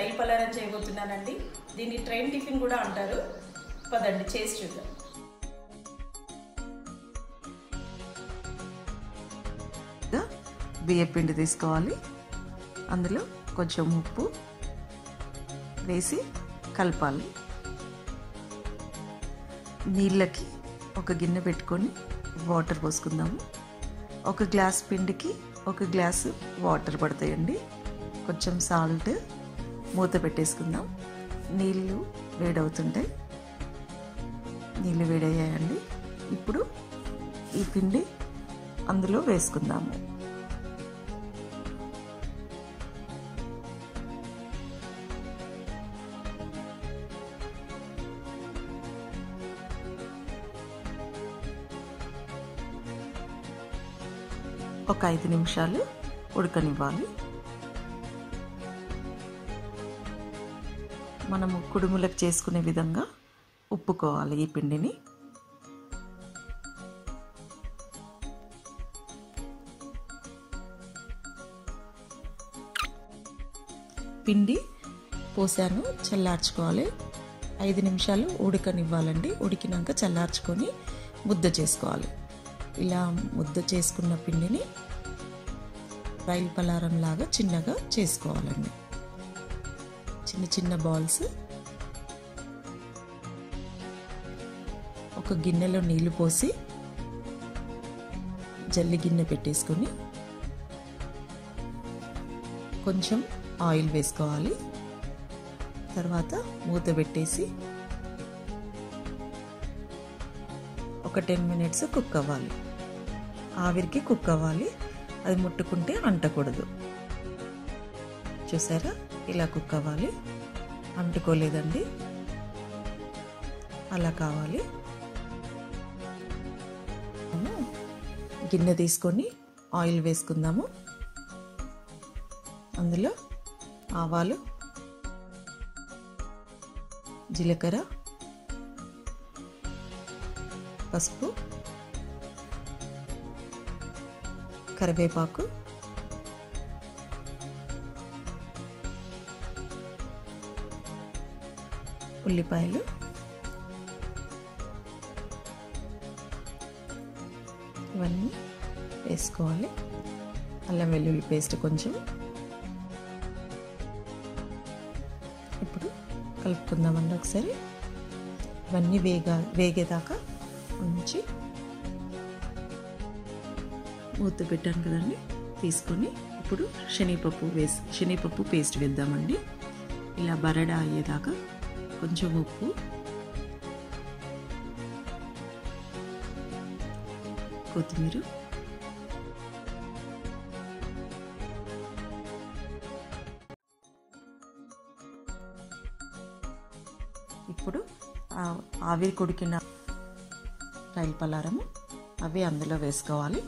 రైలు పలారం చేయబోతున్నానండి దీన్ని train tiffin కూడా అంటారు పదండి చేసి చూద్దాం బియ్యం పిండి తీసుకోవాలి అందులో కొంచెం ఉప్పు వేసి కలపాలి నీళ్ళకి ఒక గిన్నె పెట్టుకొని వాటర్ పోసుకుందాము ఒక గ్లాస్ పిండికి ఒక గ్లాసు వాటర్ పడతాయండి కొంచెం సాల్ట్ మూత పెట్టేసుకుందాం నీళ్ళు వేడవుతుంటాయి నీళ్ళు వేడయ్యాయండి ఇప్పుడు ఈ పిండి అందులో వేసుకుందాము ఒక ఐదు నిమిషాలు ఉడకనివ్వాలి మనము కుడుములకు చేసుకునే విధంగా ఉప్పుకోవాలి ఈ పిండిని పిండి పోసాను చల్లార్చుకోవాలి ఐదు నిమిషాలు ఉడకనివ్వాలండి ఉడికినాక చల్లార్చుకొని ముద్ద చేసుకోవాలి ఇలా ముద్ద చేసుకున్న పిండిని రైలు పలారం లాగా చిన్నగా చేసుకోవాలండి చిన్న చిన్న బాల్స్ ఒక గిన్నెలో నీళ్లు పోసి జల్లి గిన్నె పెట్టేసుకొని కొంచెం ఆయిల్ వేసుకోవాలి తర్వాత మూత పెట్టేసి ఒక టెన్ మినిట్స్ కుక్ అవ్వాలి ఆవిరికి కుక్ అవ్వాలి అది ముట్టుకుంటే అంటకూడదు చూసారా ఇలా కుక్ అవ్వాలి అంటుకోలేదండి అలా కావాలి మనము గిన్నె తీసుకొని ఆయిల్ వేసుకుందాము అందులో ఆవాలు జీలకర్ర పసుపు కరివేపాకు ఉల్లిపాయలు ఇవన్నీ వేసుకోవాలి అల్లం వెల్లుల్లి పేస్ట్ కొంచెం ఇప్పుడు కలుపుకుందామండి ఒకసారి ఇవన్నీ వేగా వేగేదాకా ఉంచి మూత పెట్టాను కదండి తీసుకొని ఇప్పుడు శనగపప్పు వేసి శనగపప్పు పేస్ట్ వేద్దామండి ఇలా బరడా అయ్యేదాకా కొంచెం ఉప్పు కొత్తిమీర ఇప్పుడు ఆవిరి కొడికిన రైలు పలారము అవి అందులో వేసుకోవాలి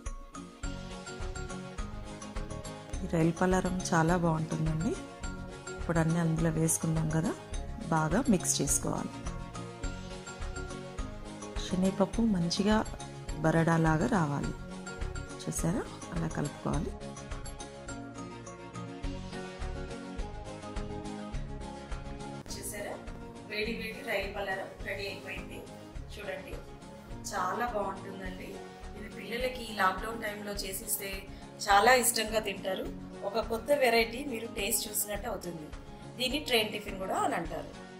ఈ రైలు పలారం చాలా బాగుంటుందండి ఇప్పుడు అన్నీ అందులో వేసుకుందాం కదా బాగా మిక్స్ చేసుకోవాలి శనగపప్పు మంచిగా బరడాలాగా రావాలి చూసారా అలా కలుపుకోవాలి చూసారా వేడి వేడి రైలు పలారం రెడీ అయిపోయింది చూడండి చాలా బాగుంటుందండి ఇది పిల్లలకి ఈ లాక్డౌన్ టైంలో చేసిస్తే చాలా ఇష్టంగా తింటారు ఒక కొత్త వెరైటీ మీరు టేస్ట్ చూసినట్టు అవుతుంది దీన్ని ట్రైన్ టిఫిన్ కూడా అని అంటారు